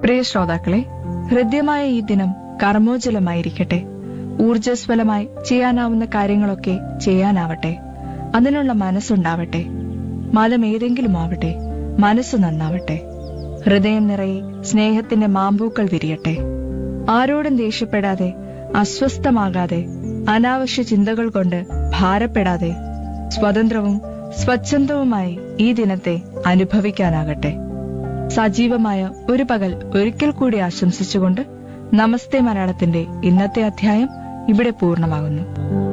പ്രിയ ശ്രോതാക്കളെ ഹൃദ്യമായ ഈ ദിനം കർമ്മോജ്വലമായിരിക്കട്ടെ ഊർജ്ജസ്വലമായി ചെയ്യാനാവുന്ന കാര്യങ്ങളൊക്കെ ചെയ്യാനാവട്ടെ അതിനുള്ള മനസ്സുണ്ടാവട്ടെ മതം ഏതെങ്കിലും ആവട്ടെ മനസ്സ് നന്നാവട്ടെ ഹൃദയം നിറയെ സ്നേഹത്തിന്റെ മാമ്പൂക്കൾ വിരിയട്ടെ ആരോടും ദേഷ്യപ്പെടാതെ അസ്വസ്ഥമാകാതെ അനാവശ്യ ചിന്തകൾ കൊണ്ട് ഭാരപ്പെടാതെ സ്വതന്ത്രവും സ്വച്ഛന്തവുമായി ഈ ദിനത്തെ അനുഭവിക്കാനാകട്ടെ സജീവമായ ഒരു പകൽ ഒരിക്കൽ കൂടി ആശംസിച്ചുകൊണ്ട് നമസ്തേ മലയാളത്തിന്റെ ഇന്നത്തെ അധ്യായം ഇവിടെ പൂർണ്ണമാകുന്നു